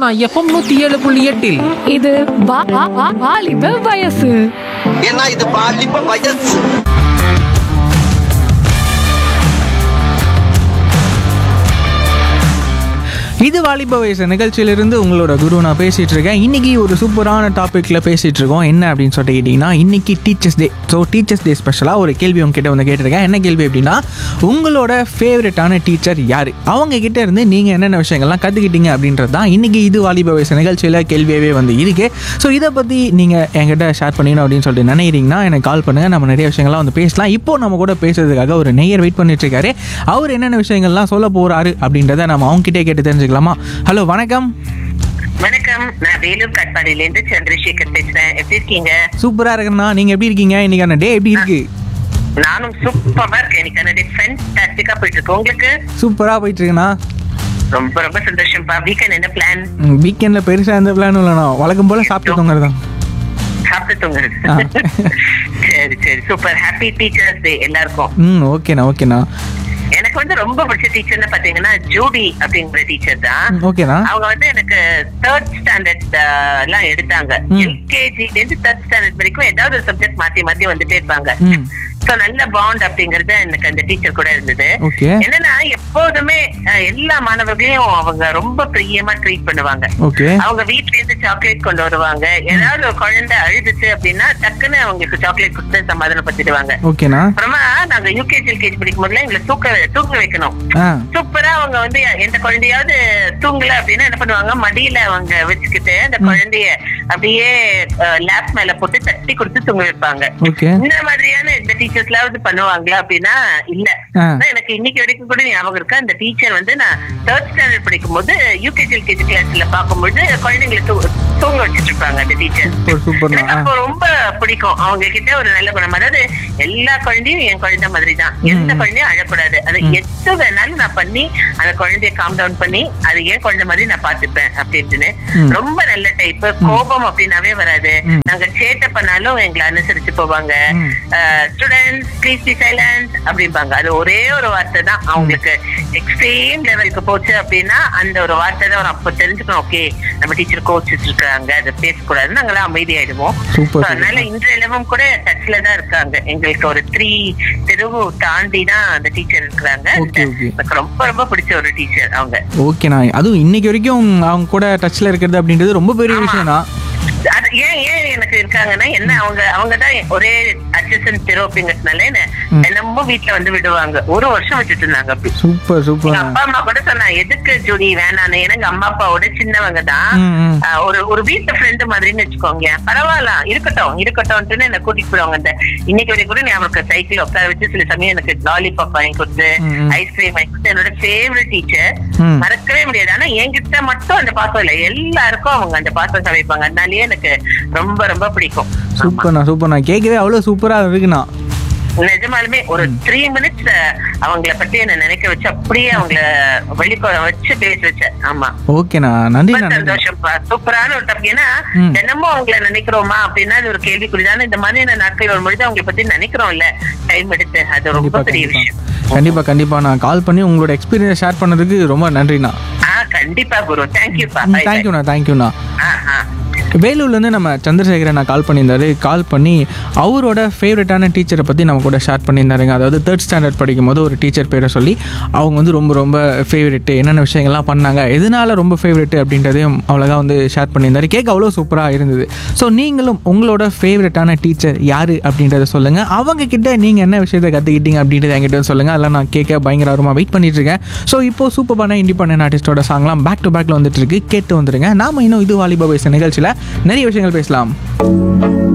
Sona FM நூத்தி ஏழு புள்ளி எட்டில் இது வா- வா- வா- வாலிப வயசு ஏன்னா இது பாலிப்ப வயசு இது வாலிப வயசு நிகழ்ச்சியிலிருந்து உங்களோட குரு நான் பேசிட்டு இருக்கேன் இன்னைக்கு ஒரு சூப்பரான டாபிக்ல பேசிட்டு இருக்கோம் என்ன அப்படின்னு சொல்லிட்டு கேட்டிங்கன்னா இன்னைக்கு teachers day so teachers day ஸ்பெஷலாக ஒரு கேள்வி உங்ககிட்ட வந்து கேட்டிருக்கேன் என்ன கேள்வி அப்படின்னா உங்களோட ஃபேவரட்டான டீச்சர் யார் அவங்க கிட்ட இருந்து நீங்கள் என்னென்ன விஷயங்கள்லாம் கற்றுக்கிட்டீங்க அப்படின்றது தான் இன்னைக்கு இது வாலிப வயசு நிகழ்ச்சியில் கேள்வியாகவே வந்து இருக்கு ஸோ இதை பற்றி நீங்கள் என்கிட்ட ஷேர் பண்ணிக்கணும் அப்படின்னு சொல்லிட்டு நினைக்கிறீங்கன்னா எனக்கு கால் பண்ணுங்கள் நம்ம நிறைய விஷயங்கள்லாம் வந்து பேசலாம் இப்போ நம்ம கூட பேசுறதுக்காக ஒரு நெய்யர் வெயிட் பண்ணிட்டு இருக்காரு அவர் என்னென்ன விஷயங்கள்லாம் சொல்ல போறாரு அப்படின்றத நம்ம அவங்க கிட்டே கேட்டு தெரிஞ்சுக்கலாமா ஹலோ வணக்கம் வணக்கம் நான் வேலூர் காட்பாடியில இருந்து சந்திரசேகர் பேசுறேன் எப்படி இருக்கீங்க சூப்பரா இருக்கேண்ணா நீங்க எப்படி இருக்கீங்க இன்னைக்கான டே எப்படி இருக்கு நானும் சூப்பரா இருக்கேன் எனக்கு அந்த ஃபேன்டாஸ்டிக்கா போயிட்டு இருக்கு உங்களுக்கு சூப்பரா போயிட்டு இருக்குண்ணா ரொம்ப ரொம்ப சந்தோஷம்ப்பா வீக்கெண்ட் என்ன பிளான் வீக்கெண்ட்ல பெருசா எந்த பிளானும் இல்லைண்ணா வழக்கம் போல சாப்பிட்டு தூங்குறது தான் சாப்பிட்டு தூங்குறது ஆ. சரி சரி சூப்பர் ஹாப்பி டீச்சர்ஸ் டே எல்லாருக்கும் ம் ஓகேண்ணா ஓகேண்ணா எனக்கு வந்து ரொம்ப பிடிச்ச டீச்சர்னு பாத்தீங்கன்னா ஜூடி அப்படிங்கிற டீச்சர் தான் ம், ஓகேண்ணா அவங்க வந்து எனக்கு தேர்ட் ஸ்டாண்டர்ட் எல்லாம் எடுத்தாங்க ம். எல்கேஜில இருந்து தேர்ட் ஸ்டாண்டர்ட் வரைக்கும் ஏதாவது ஒரு சப்ஜெக்ட் மாத்தி மாத்தி வந்துட்டே இருப்பாங்க ம் சோ நல்ல பாண்ட் அப்படிங்கறது எனக்கு அந்த டீச்சர் கூட இருந்தது ஓகே என்னன்னா எப்போதுமே அஹ், எல்லா மாணவர்களையும் அவங்க ரொம்ப பிரியமா ட்ரீட் பண்ணுவாங்க ஓகே அவங்க வீட்ல இருந்து சாக்லேட் கொண்டு வருவாங்க ஏதாவது ஒரு குழந்தை அழுதுச்சு அப்படின்னா டக்குன்னு அவங்களுக்கு சாக்லேட் கொடுத்து சமாதானப்படுத்திடுவாங்க ஓகேண்ணா அப்புறமா நாங்க யூகேஜி எல்கேஜி படிக்கும் போதுல எங்களை தூக்க தூங்க வைக்கணும் ஆ சூப்பரா அவங்க வந்து எந்த குழந்தையாவது தூங்கல அப்படின்னா என்ன பண்ணுவாங்க மடியில அவங்க வச்சுக்கிட்டு அந்த குழந்தைய அப்படியே லேப் மேல போட்டு தட்டி கொடுத்து தூங்க வைப்பாங்க ஓகே இந்த மாதிரியான இந்த டீச்சர்ஸ்லாவது பண்ணுவாங்களா அப்படின்னா இல்ல ஆ. ஆனா எனக்கு இன்னைக்கு வரைக்கும் கூட ஞாபகம் இருக்கு அந்த டீச்சர் வந்து நான் தேர்ட் ஸ்டாண்டர்ட் படிக்கும் போது யூகேஜி எல்கேஜி கிளாஸ்ல பார்க்கும்போது குழந்தைங்களை தூ- தூங்க வச்சிட்டு இருப்பாங்க அந்த டீச்சர் சூப்பர் சூப்பர்ண்ணா எனக்கு ஆ அப்போ ரொம்ப பிடிக்கும் அவங்க கிட்ட ஒரு நல்ல குணம் அதாவது எல்லா குழந்தையும் என் குழந்தை மாதிரி தான் எந்த குழந்தையும் அழக்கூடாது அது எது வேணாலும் நான் பண்ணி அந்த குழந்தைய காம் டவுன் பண்ணி அது ஏன் குழந்தை மாதிரி நான் பாத்துப்பேன் அப்படின்னு ம். ரொம்ப நல்ல டைப் கோபம் அப்படின்னாவே வராது ம். நாங்க சேட்டை பண்ணாலும் எங்களை அனுசரிச்சு போவாங்க ம். ஸ்டூடெண்ட்ஸ் ப்ளீஸ் பி சைலண்ட் அப்படிம்பாங்க அது ஒரே ஒரு வார்த்தை தான் அவங்களுக்கு எக்ஸ்ட்ரீம் லெவலுக்கு போச்சு அப்படின்னா அந்த ஒரு வார்த்தை தான் ஒரு அப்ப தெரிஞ்சுக்கணும் ஓகே நம்ம டீச்சர் கோச்சிட்டு இருக்காங்க அதை பேசக்கூடாதுன்னு நாங்களாம் அமைதியாயிடுவோம் Super, So, அதனால இன்றையிலவும் கூட டச்ல தான் இருக்காங்க எங்களுக்கு ஒரு த்ரீ தெருவு தாண்டி தான் அந்த டீச்சர் இருக்கிறாங்க Okay, okay. எனக்கு ரொம்ப ரொம்ப பிடிச்ச ஒரு டீச்சர் அவங்க ஓகேண்ணா அதுவும் இன்னைக்கு வரைக்கும் அவங்க கூட டச்ல இருக்கிறது அப்படின்றது ரொம்ப பெரிய ஆமா. விஷயம் தான் அது ஏன் ஏன் எனக்கு இருக்காங்கன்னா என்ன அவங்க அவங்க தான் ஒரே அட்ஜஸ்டன் தெரு அப்படிங்கிறதுனால என்ன ம். தினமும் வீட்டுல வந்து விடுவாங்க ஒரு வருஷம் வச்சுட்டு இருந்தாங்க அப்படி சூப்பர் எங்க சூப்பர்ண்ணா அப்பா அம்மா கூட சொன்னா எதுக்கு ஜூடி வேணான்னு ஏன்னா எங்க அம்மா அப்பாவோட சின்னவங்க தான் ம் ம் ஆஹ் ஒரு ஒரு வீட்டு ஃப்ரெண்டு மாதிரின்னு வச்சுக்கோங்க பரவாயில்ல இருக்கட்டும் இருக்கட்டும்னு என்ன கூட்டிட்டு போடுவாங்க இந்த இன்னைக்கு வரைக்கும் கூட ஞாபகம் சைக்கிள் உட்கார வச்சு சில சமயம் எனக்கு லாலிபாப் வாங்கி கொடுத்து ம், ம். ஐஸ்கிரீம் வாங்கி கொடுத்து என்னோட ஃபேவரட் டீச்சர் ம். மறக்கவே முடியாது ஆனா என்கிட்ட மட்டும் அந்த பாசம் இல்ல எல்லாருக்கும் அவங்க அந்த பாசம் சமைப்பாங்க அதனாலயே எனக்கு ரொம்ப ரொம்ப பிடிக்கும் ஆமா. சூப்பர்ண்ணா சூப்பர்ண்ணா கேட்கவே அவ்வளோ சூப்பரா இருக்குண்ணா நிஜமாலுமே ஒரு த்ரீ மினிட்ஸ் அவங்கள பத்தி என்ன நினைக்க வச்சு அப்படியே அவங்கள வெளிக்கொ வச்சு பேச வச்சேன் ஆமா ஓகேண்ணா ரொம்ப நன்றிண்ணா நன்றி சந்தோஷம்ப்பா சூப்பரான ஒரு டாபிக் ஏன்னா ம். தினமும் அவங்கள நினைக்கிறோமா அப்படின்னா அது ஒரு கேள்விக்குறிதான இந்த மாதிரியான நாட்கள் வரும்பொழுது அவங்களை பத்தி நினைக்கிறோம்ல டைம் எடுத்து அது ரொம்ப கண்டிப்பா பெரிய கண்டிப்பா விஷயம் கண்டிப்பா கண்டிப்பா நான் கால் பண்ணி உங்களோட எக்ஸ்பீரியன்ஸ் ஷேர் பண்ணதுக்கு ரொம்ப நன்றிண்ணா ஆ கண்டிப்பா குரு தேங்க்யூப்பா தேங்க்யூண்ணா தேங்க்யூண்ணா ஆ ஆ வேலூர்லேருந்து நம்ம சந்திரசேகரன் நான் கால் பண்ணியிருந்தாரு கால் பண்ணி அவரோட ஃபேவரட்டான டீச்சரை பற்றி நம்ம கூட ஷேர் பண்ணியிருந்தாருங்க அதாவது தேர்ட் ஸ்டாண்டர்ட் படிக்கும் போது ஒரு டீச்சர் பேரை சொல்லி அவங்க வந்து ரொம்ப ரொம்ப ஃபேவரெட்டு என்னென்ன விஷயங்கள்லாம் பண்ணாங்க எதனால ரொம்ப ஃபேவரெட்டு அப்படின்றதையும் அவ்வளோதான் வந்து ஷேர் பண்ணியிருந்தாரு கேட்க அவ்வளோ சூப்பராக இருந்தது ஸோ நீங்களும் உங்களோட ஃபேவரட்டான டீச்சர் யார் அப்படின்றத சொல்லுங்கள் அவங்க கிட்ட நீங்கள் என்ன விஷயத்தை கற்றுக்கிட்டீங்க அப்படின்றத என்கிட்ட சொல்லுங்கள் அதெல்லாம் நான் கேட்க பயங்கர ஆர்வமாக வெயிட் பண்ணிட்டு இருக்கேன் ஸோ இப்போ சூப்பரான இண்டிபெண்டன்ட் ஆர்டிஸ்டோட சாங்லாம் பேக் டு பேக்கில் வந்துட்டு இருக்கு கேட்டு வந்துருங்க நாம இன்னும் இது வாலிபா பேச நிகழ்ச்சியில் நிறைய விஷயங்கள் பேசலாம்